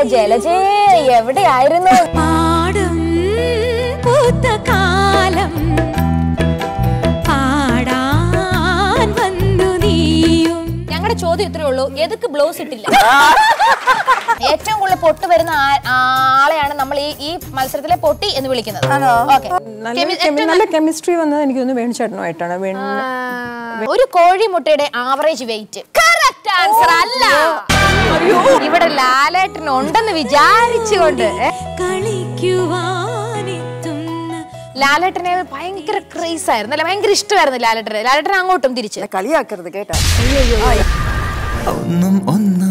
എന്റെ ജലജേ എവിടെയായിരുന്നു പാടും പൂത്ത കാലം പാടാൻ വന്നു നീയും ഞങ്ങളുടെ ചോദ്യം ഇത്രേ ഉള്ളൂ എതുക്ക് ബ്ലൗസ് ഇട്ടില്ല ഏറ്റവും കൂടുതൽ പൊട്ട് വരുന്ന ആ- ആളെയാണ് നമ്മൾ ഈ ഈ മത്സരത്തിലെ പൊട്ടി എന്ന് വിളിക്കുന്നത് ഓക്കെ നല്ല കെമി- നല്ല കെമിസ്ട്രി വന്നത് എനിക്ക് തോന്നുന്നു വേണുചേട്ടനുമായിട്ടാണ് വേണു ഒരു കോഴിമുട്ടയുടെ ആവറേജ് വെയിറ്റ് കറക്റ്റ് ആൻസർ അല്ല ഇവിടെ ലാലേട്ടൻ ഉണ്ടെന്ന് വിചാരിച്ചുകൊണ്ട് ഏ, കളിക്കുവാനെത്തുന്ന ലാലേട്ടനെ ഭയങ്കര ക്രേസ് ആയിരുന്നു അല്ലെ ഭയങ്കര ഇഷ്ടമായിരുന്നു ലാലേട്ടനെ ലാലേട്ടൻ അങ്ങോട്ടും തിരിച്ച് കളിയാക്കരുത് കേട്ടാ ഒന്നും ഒന്നും